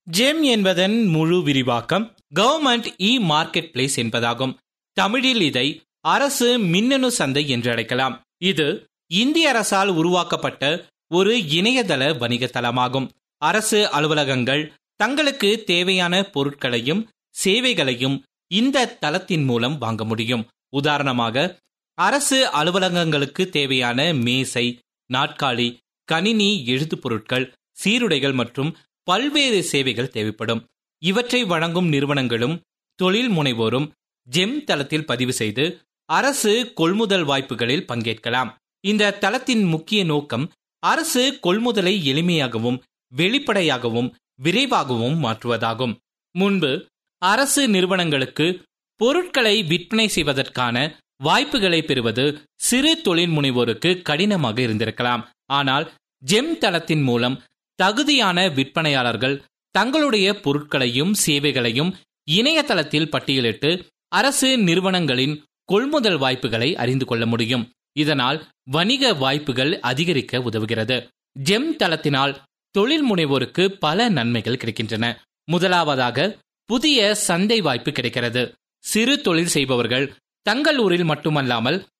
GeM என்பதன் முழு விரிவாக்கம் கவர்மெண்ட் இ மார்க்கெட் பிளேஸ் என்பதாகும் தமிழில் இதை அரசு மின்னணு சந்தை என்று அழைக்கலாம் இது இந்திய அரசால் உருவாக்கப்பட்ட ஒரு இணையதள வணிக தளமாகும் அரசு அலுவலகங்கள் தங்களுக்கு தேவையான பொருட்களையும் சேவைகளையும் இந்த தளத்தின் மூலம் வாங்க முடியும் உதாரணமாக அரசு அலுவலகங்களுக்கு தேவையான மேசை நாட்காலி கணினி எழுத்துப் பொருட்கள் சீருடைகள் மற்றும் பல்வேறு சேவைகள் தேவைப்படும் இவற்றை வழங்கும் நிறுவனங்களும் தொழில் முனைவோரும் ஜெம் தளத்தில் பதிவு செய்து அரசு கொள்முதல் வாய்ப்புகளில் பங்கேற்கலாம் இந்த தளத்தின் முக்கிய நோக்கம் அரசு கொள்முதலை எளிமையாகவும் வெளிப்படையாகவும் விரைவாகவும் மாற்றுவதாகும் முன்பு அரசு நிறுவனங்களுக்கு பொருட்களை விற்பனை செய்வதற்கான வாய்ப்புகளை பெறுவது சிறு தொழில் முனைவோருக்கு கடினமாக இருந்திருக்கலாம் ஆனால் ஜெம் தளத்தின் மூலம் தகுதியான விற்பனையாளர்கள் தங்களுடைய பொருட்களையும் சேவைகளையும் இணையதளத்தில் பட்டியலிட்டு அரசு நிறுவனங்களின் கொள்முதல் வாய்ப்புகளை அறிந்து கொள்ள முடியும் இதனால் வணிக வாய்ப்புகள் அதிகரிக்க உதவுகிறது ஜெம் தளத்தினால் தொழில் முனைவோருக்கு பல நன்மைகள் கிடைக்கின்றன முதலாவதாக புதிய சந்தை வாய்ப்பு கிடைக்கிறது சிறு தொழில் செய்பவர்கள் தங்கள் ஊரில் மட்டுமல்லாமல்